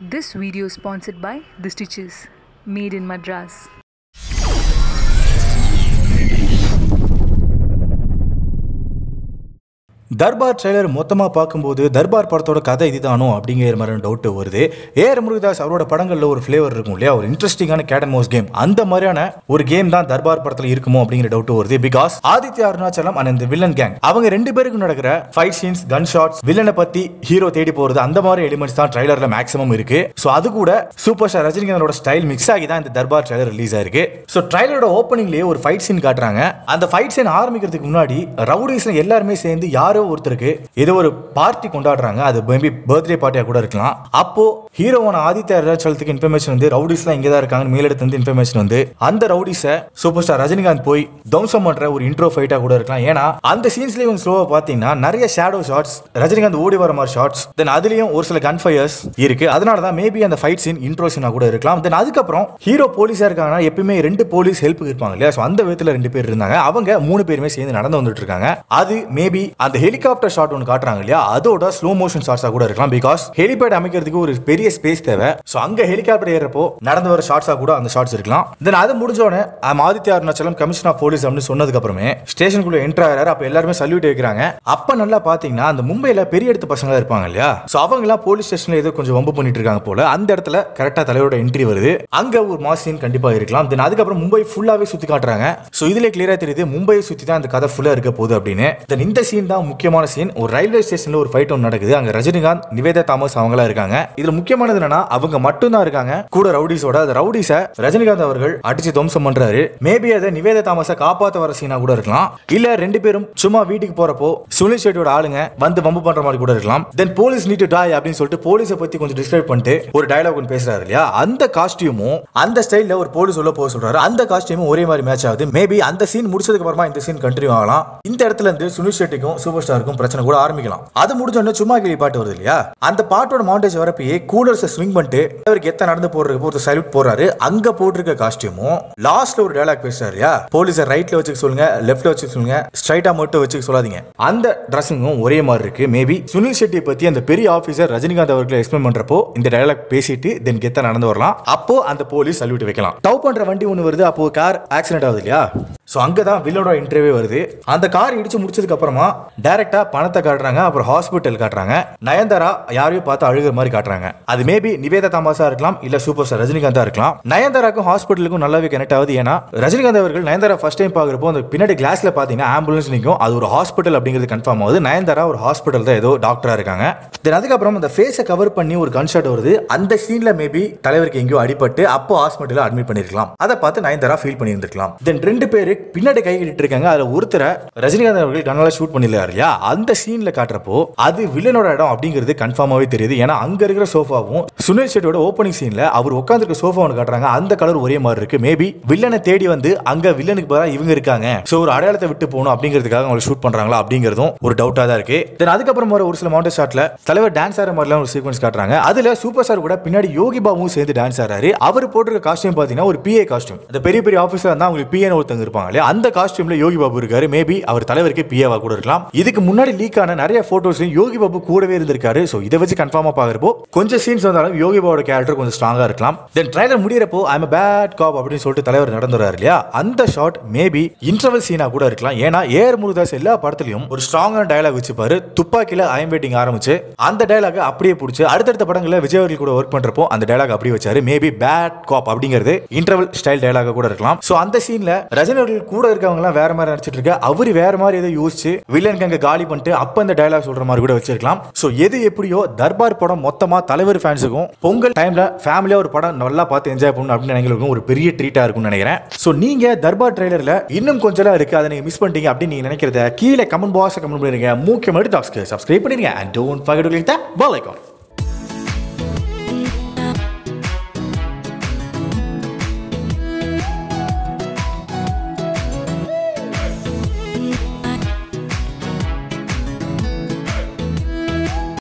This video is sponsored by The Stitches, made in Madras. Darbar trailer மொத்தமாக பார்க்கும்போது தர்பார் படத்தோட கதை இதுதானோ அப்படிங்கிற மாதிரி டவுட் வருது ஏஆர் முருகதாஸ் அவரோட படங்களில் ஒரு ஃப்ளேவர் இருக்கும் இல்லையா ஒரு இன்ட்ரெஸ்டிங்கான கேட் அண்ட் மவுஸ் கேம் அந்த மாதிரியான ஒரு கேம் தான் தர்பார் படத்தில் இருக்குமோ அப்படிங்கிற டவுட் வருது பிகாஸ் ஆதித்ய அருணாச்சலம் அண்ட் இந்த வில்லன் கேங் அவங்க ரெண்டு பேருக்கு நடக்கிற ஃபைட் சீன்ஸ் கன் ஷாட்ஸ் வில்லனை பத்தி ஹீரோ தேடி போறது அந்த மாதிரி எலிமெண்ட்ஸ் தான் ட்ரைலர்ல மேக்ஸிமம் இருக்கு ஸோ அது கூட சூப்பர் ஸ்டார் ரஜினிகாந்தோட ஸ்டைல் மிக்ஸ் ஆகி தான் இந்த தர்பார் ட்ரைலர் ரிலீஸ் ஆயிருக்கு ஸோ ட்ரைலரோட ஓப்பனிங்லேயே ஒரு ஃபைட் சீன் காட்டுறாங்க அந்த ஃபைட் சீன் ஆரம்பிக்கிறதுக்கு முன்னாடி ரவுடிஸ்ல எல்லாருமே சேர்ந்து யாரோ ஒருத்தருக்கு ஏதோ ஒரு பார்ட்டி கொண்டாடுறாங்க அது மேபி பர்த்டே பார்ட்டியா கூட இருக்கலாம் அப்போ ஹீரோவான ஆதித்ய அருணாச்சலத்துக்கு இன்ஃபர்மேஷன் வந்து ரவுடிஸ்லாம் இங்கே தான் இருக்காங்க மேலிடத்து வந்து இன்ஃபர்மேஷன் வந்து அந்த ரவுடிஸை சூப்பர் ஸ்டார் ரஜினிகாந்த் போய் தம்சம் பண்ற ஒரு இன்ட்ரோ ஃபைட்டா கூட இருக்கலாம் ஏன்னா அந்த சீன்ஸ்லயே கொஞ்சம் ஸ்லோவா பாத்தீங்கன்னா நிறைய ஷேடோ ஷாட்ஸ் ரஜினிகாந்த் ஓடி வர மாதிரி ஷாட்ஸ் தென் அதுலயும் ஒரு சில கன் ஃபயர்ஸ் இருக்கு அதனால தான் மேபி அந்த ஃபைட் சீன் இன்ட்ரோ சீனா கூட இருக்கலாம் தென் அதுக்கப்புறம் ஹீரோ போலீஸா இருக்காங்கன்னா எப்பயுமே ரெண்டு போலீஸ் ஹெல்ப் இருப்பாங்க இல்லையா ஸோ அந்த விதத்துல ரெண்டு பேர் இருந்தாங்க அவங்க மூணு பேருமே சேர்ந்து நடந்து வந்துட்டு இருக்காங்க அது மேபி அந்த ஹெலிகாப்டர் ஷாட் ஒன்று காட்டுறாங்க இல்லையா அதோட ஸ்லோ மோஷன் ஷாட்ஸா கூட இருக்கலாம் பிகாஸ் ஹெலிபேட் அமைக்கிறதுக்கு ஒரு பெரிய ஸ்பேஸ் தேவை ஸோ அங்க ஹெலிகாப்டர் ஏறப்போ நடந்து வர ஷாட்ஸா கூட அந்த ஷாட்ஸ் இருக்கலாம் தென் அது முடிஞ்ச உடனே I'm Aditya Arunachalam commission of police அப்படின்னு சொன்னதுக்கு அப்புறமே ஸ்டேஷனுக்குள்ள என்டர் ஆகிறாரு அப்ப எல்லாருமே சல்யூட் வைக்கிறாங்க அப்ப நல்லா பாத்தீங்கன்னா அந்த மும்பைல பெரிய இடத்து பசங்க இருப்பாங்க இல்லையா சோ அவங்க எல்லாம் போலீஸ் ஸ்டேஷன்ல ஏதோ கொஞ்சம் வம்பு பண்ணிட்டு இருக்காங்க போல அந்த இடத்துல கரெக்டா தலைவரோட என்ட்ரி வருது அங்க ஒரு மாஸ் சீன் கண்டிப்பா இருக்கலாம் தென் அதுக்கப்புறம் மும்பை ஃபுல்லாவே சுத்தி காட்டுறாங்க சோ இதுல கிளியரா தெரியுது மும்பையை சுத்தி தான் அந்த கதை ஃபுல்லா இருக்க போகுது அப்படின்னு தென் இந்த சீன் தான் முக்கியமான சீன் ஒரு ரயில்வே ஸ்டேஷன்ல ஒரு ஃபைட் ஒன்று நடக்குது அங்க ரஜினிகாந்த் நிவேதா தாமஸ் அவங்களா இருக்காங்க இதுல முக்கியமானது என்னன்னா அவங்க மட்டும் தான் இருக்காங்க கூட ரவுடிஸோட அந்த ரவுடிஸ ரஜினிகாந்த் அவர்கள் அடிச்சு துவம்சம் பண்றாரு மேபி அதை நிவேதா தாமஸை காப்பாத்த வர சீனா கூட இருக்கலாம் இல்ல ரெண்டு பேரும் சும்மா வீட்டுக்கு போறப்போ சுனில் ஷெட்டியோட ஆளுங்க வந்து வம்பு பண்ற மாதிரி கூட இருக்கலாம் தென் போலீஸ் நீட் டாய் அப்படின்னு சொல்லிட்டு போலீஸை பத்தி கொஞ்சம் டிஸ்கிரைப் பண்ணிட்டு ஒரு டயலாக் ஒன்று பேசுறாரு இல்லையா அந்த காஸ்டியூமும் அந்த ஸ்டைல்ல ஒரு போலீஸ் உள்ள போக சொல்றாரு அந்த காஸ்டியூமும் ஒரே மாதிரி மேட்ச் ஆகுது மேபி அந்த சீன் முடிச்சதுக்கு அப்புறமா இந்த சீன் கண்டினியூ ஆகலாம் இந்த இடத்துல இருந்து சுனில் ஷெட்டிக்கும் சூப்பர் ஸ்டாருக்கும் பிரச்சனை கூட ஆரம்பிக்கலாம் அது முடிஞ்ச உடனே சும்மா கிளி பாட்டு வருது இல்லையா அந்த பாட்டோட மவுண்டேஜ் வரப்பயே கூலர்ஸை ஸ்விங் பண்ணிட்டு அவருக்கு எத்த நடந்து போடுறதுக்கு ஒரு சல்யூட் போறாரு அங்க போட்டிருக்க காஸ்டியூமும் லாஸ்ட்ல ஒரு டயலாக் பேசுறாரு இல்லையா போலீஸை ரைட்ல வச்சுக்க சொல்லுங்க லெஃப்ட்ல வச்சுக்க சொல்லுங்க ஸ்ட்ரைட்டா மட்டும் வச்சுக்க சொல்லாதீங்க அந்த ட்ரெஸ்ஸிங்கும் ஒரே மாதிரி இருக்கு மேபி சுனில் ஷெட்டியை பத்தி அந்த பெரிய ஆபீசர் ரஜினிகாந்த் அவர்களை எக்ஸ்பிளைன் பண்றப்போ இந்த டயலாக் பேசிட்டு தென் கெத்த நடந்து வரலாம் அப்போ அந்த போலீஸ் சல்யூட் வைக்கலாம் டவ் பண்ற வண்டி ஒன்று வருது அப்போ கார் ஆக்சிடென்ட் ஆகுது இல்லையா ஸோ அங்கே தான் வில்லோட இன்டர்வியூ வருது அந்த கார் இடிச்சு முடிச்சதுக்கு அப்புறமா டைரக்டா பணத்தை காட்டுறாங்க அப்புறம் ஹாஸ்பிட்டல் காட்டுறாங்க நயன்தாரா யாரையும் பார்த்து அழுகிற மாதிரி காட்டுறாங்க அது மேபி நிவேதா தாமாஸா இருக்கலாம் இல்ல சூப்பர் ஸ்டார் ரஜினிகாந்தா இருக்கலாம் நயன்தாராக்கும் ஹாஸ்பிட்டலுக்கும் நல்லாவே கனெக்ட் ஆகுது ஏன்னா ரஜினிகாந்த் அவர்கள் நயன்தாரா ஃபர்ஸ்ட் டைம் பார்க்குறப்போ அந்த பின்னாடி கிளாஸ்ல பாத்தீங்கன்னா ஆம்புலன்ஸ் நிற்கும் அது ஒரு ஹாஸ்பிட்டல் அப்படிங்கிறது கன்ஃபார்ம் ஆகுது நயன்தாரா ஒரு ஹாஸ்பிட்டல் தான் ஏதோ டாக்டரா இருக்காங்க தென் அதுக்கப்புறம் அந்த ஃபேஸை கவர் பண்ணி ஒரு கன்ஷாட் வருது அந்த சீன்ல மேபி தலைவருக்கு எங்கேயோ அடிபட்டு அப்போ ஹாஸ்பிட்டலில் அட்மிட் பண்ணிருக்கலாம் அதை பார்த்து நயன்தாரா ஃபீல் பண்ணியிருந்திருக்கலாம் தென் ரெண்டு பேரு பின்னாடி கை கட்டிட்டு இருக்காங்க அதுல ஒருத்தரை ரஜினிகாந்த் அவர்கள் கண்ணால ஷூட் பண்ணிருக்காரு இல்லையா அந்த சீன்ல காட்டுறப்போ அது வில்லனோட இடம் அப்படிங்கிறது கன்ஃபார்மாவே தெரியுது ஏன்னா அங்க இருக்கிற சோஃபாவும் சுனில் ஷெட்டியோட ஓப்பனிங் சீன்ல அவர் உட்காந்துருக்க சோஃபா ஒன்று காட்டுறாங்க அந்த கலர் ஒரே மாதிரி இருக்கு மேபி வில்லனை தேடி வந்து அங்க வில்லனுக்கு பதிலாக இவங்க இருக்காங்க சோ ஒரு அடையாளத்தை விட்டு போகணும் அப்படிங்கிறதுக்காக அவங்க ஷூட் பண்றாங்களா அப்படிங்கிறதும் ஒரு டவுட்டா தான் இருக்கு தென் அதுக்கப்புறம் வர ஒரு சில மவுண்டர் ஷாட்ல தலைவர் டான்ஸ் ஆடுற மாதிரிலாம் ஒரு சீக்வன்ஸ் காட்டுறாங்க அதுல சூப்பர் ஸ்டார் கூட பின்னாடி யோகி பாபுவும் சேர்ந்து டான்ஸ் ஆடுறாரு அவர் போட்டிருக்க காஸ்டியூம் பாத்தீங்கன்னா ஒரு பிஏ காஸ்டியூம் அந்த பெரிய பெரிய ஆஃபீஸர் இருந்தா அவங்களுக்கு பிஏன்னு ஒருத்தங்க இருப்பாங்க இல்லையா அந்த காஸ்டியூம்ல யோகி பாபு இருக்காரு மேபி அவர் தலைவருக்கு பிஏவா கூட இருக்கலாம் இதுக்கு முன்னாடி லீக் ஆன நிறைய போட்டோஸ் யோகி பாபு கூடவே இருந்திருக்காரு சோ இதை வச்சு கன்ஃபார்மா பாக்குறப்போ கொஞ்சம் சீன்ஸ் வந்தாலும் யோகி பாபோட கேரக்டர் கொஞ்சம் ஸ்ட்ராங்கா இருக்கலாம் தென் ட்ரைலர் முடியறப்போ ஐம் பேட் காப் அப்படின்னு சொல்லிட்டு தலைவர் நடந்துறாரு இல்லையா அந்த ஷாட் மேபி இன்டர்வல் சீனா கூட இருக்கலாம் ஏன்னா ஏர் முருகதாஸ் எல்லா படத்துலயும் ஒரு ஸ்ட்ராங்கான டயலாக் வச்சுப்பாரு துப்பாக்கில ஐம் வெயிட்டிங் ஆரம்பிச்சு அந்த டயலாக் அப்படியே பிடிச்சி அடுத்தடுத்த படங்கள்ல விஜய் அவர்கள் கூட ஒர்க் பண்றப்போ அந்த டயலாக் அப்படியே வச்சாரு மேபி பேட் காப் அப்படிங்கிறது இன்டர்வல் ஸ்டைல் டயலாக கூட இருக்கலாம் சோ அந்த சீன்ல ரஜினி அவர்கள் கூட இருக்கவங்க எல்லாம் வேற மாதிரி நடிச்சிட்டு இருக்க அவர் வேற மாதிரி ஏதோ யோசிச்சு வில்லனுக்கு அங்க காலி பண்ணிட்டு அப்ப இந்த டயலாக் சொல்ற மாதிரி கூட வச்சிருக்கலாம் சோ எது எப்படியோ தர்பார் படம் மொத்தமா தலைவர் ஃபேன்ஸுக்கும் பொங்கல் டைம்ல ஃபேமிலியா ஒரு படம் நல்லா பார்த்து என்ஜாய் பண்ணணும் அப்படின்னு நினைக்கிறவங்க ஒரு பெரிய ட்ரீட்டா இருக்கும்னு நினைக்கிறேன் சோ நீங்க தர்பார் ட்ரைலர்ல இன்னும் கொஞ்சம் இருக்கு அதை நீங்க மிஸ் பண்ணிட்டீங்க அப்படின்னு நீங்க நினைக்கிறத கீழே கமெண்ட் பாக்ஸ் கமெண்ட் பண்ணிருங்க முக்கியமாக டாக்ஸ்க்கு சப்ஸ்கிரைப் பண்ணிருங்க and don't forget to click the bell icon